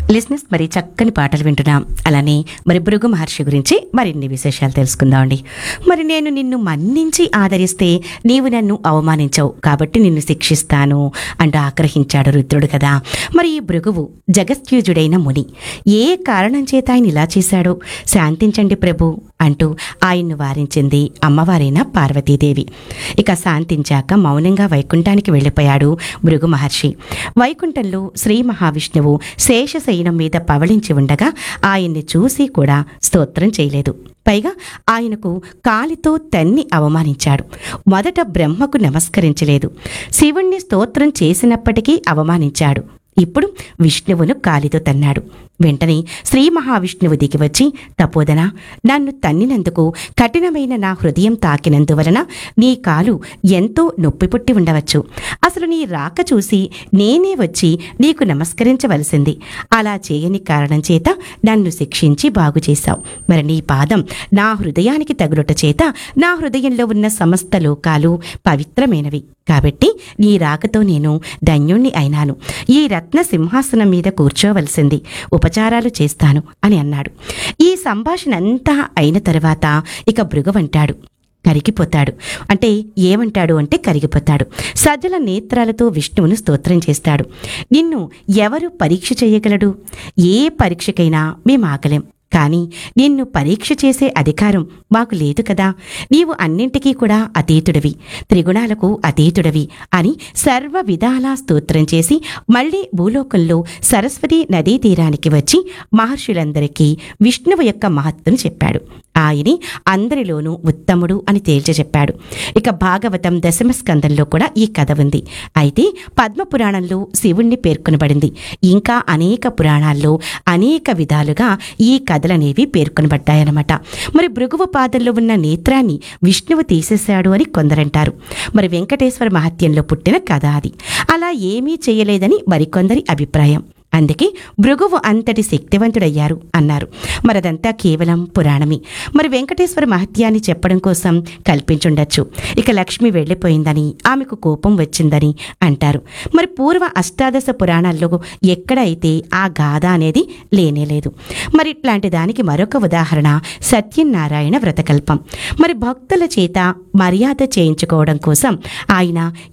లిస్నెస్ మరి చక్కని పాటలు వింటున్నాం అలానే మరి భృగు మహర్షి గురించి మరిన్ని విశేషాలు తెలుసుకుందామండి మరి నేను నిన్ను మన్నించి ఆదరిస్తే నీవు నన్ను అవమానించవు కాబట్టి నిన్ను శిక్షిస్తాను అంటూ ఆగ్రహించాడు రుద్రుడు కదా మరి ఈ భృగువు జగత్యూజుడైన ముని ఏ కారణం చేత ఆయన ఇలా చేశాడో శాంతించండి ప్రభు అంటూ ఆయన్ను వారించింది అమ్మవారైన పార్వతీదేవి ఇక శాంతించాక మౌనంగా వైకుంఠానికి వెళ్ళిపోయాడు భృగు మహర్షి వైకుంఠంలో శ్రీ మహావిష్ణువు శేషశయనం మీద పవళించి ఉండగా ఆయన్ని చూసి కూడా స్తోత్రం చేయలేదు పైగా ఆయనకు కాలితో తన్ని అవమానించాడు మొదట బ్రహ్మకు నమస్కరించలేదు శివుణ్ణి స్తోత్రం చేసినప్పటికీ అవమానించాడు ఇప్పుడు విష్ణువును కాలితో తన్నాడు వెంటనే శ్రీ మహావిష్ణువు దిగివచ్చి తపోదన నన్ను తన్నినందుకు కఠినమైన నా హృదయం తాకినందువలన నీ కాలు ఎంతో నొప్పి పుట్టి ఉండవచ్చు అసలు నీ రాక చూసి నేనే వచ్చి నీకు నమస్కరించవలసింది అలా చేయని కారణం చేత నన్ను శిక్షించి బాగు చేశావు మరి నీ పాదం నా హృదయానికి తగులుట చేత నా హృదయంలో ఉన్న సమస్త లోకాలు పవిత్రమైనవి కాబట్టి నీ రాకతో నేను ధన్యుణ్ణి అయినాను ఈ రత్న సింహాసనం మీద కూర్చోవలసింది ఉపచారాలు చేస్తాను అని అన్నాడు ఈ సంభాషణ అంతా అయిన తర్వాత ఇక భృగవంటాడు కరిగిపోతాడు అంటే ఏమంటాడు అంటే కరిగిపోతాడు సజ్జల నేత్రాలతో విష్ణువును స్తోత్రం చేస్తాడు నిన్ను ఎవరు పరీక్ష చేయగలడు ఏ పరీక్షకైనా మేము ఆగలేం కానీ నిన్ను పరీక్ష చేసే అధికారం మాకు లేదు కదా నీవు అన్నింటికీ కూడా అతీతుడివి త్రిగుణాలకు అతీతుడివి అని సర్వ విధాలా స్తోత్రం చేసి మళ్ళీ భూలోకంలో సరస్వతి నదీ తీరానికి వచ్చి మహర్షులందరికీ విష్ణువు యొక్క మహత్తును చెప్పాడు ఆయని అందరిలోనూ ఉత్తముడు అని తేల్చి చెప్పాడు ఇక భాగవతం దశమ స్కందంలో కూడా ఈ కథ ఉంది అయితే పద్మపురాణంలో శివుణ్ణి పేర్కొనబడింది ఇంకా అనేక పురాణాల్లో అనేక విధాలుగా ఈ కథలనేవి పేర్కొనబడ్డాయన్నమాట మరి భృగువ పాదంలో ఉన్న నేత్రాన్ని విష్ణువు తీసేశాడు అని కొందరంటారు మరి వెంకటేశ్వర మహత్యంలో పుట్టిన కథ అది అలా ఏమీ చేయలేదని మరికొందరి అభిప్రాయం అందుకే భృగువు అంతటి శక్తివంతుడయ్యారు అన్నారు మరదంతా కేవలం పురాణమే మరి వెంకటేశ్వర మహత్యాన్ని చెప్పడం కోసం కల్పించుండొచ్చు ఇక లక్ష్మి వెళ్ళిపోయిందని ఆమెకు కోపం వచ్చిందని అంటారు మరి పూర్వ అష్టాదశ పురాణాల్లో ఎక్కడైతే ఆ గాథ అనేది లేనేలేదు మరి ఇట్లాంటి దానికి మరొక ఉదాహరణ సత్యనారాయణ వ్రతకల్పం మరి భక్తుల చేత మర్యాద చేయించుకోవడం కోసం ఆయన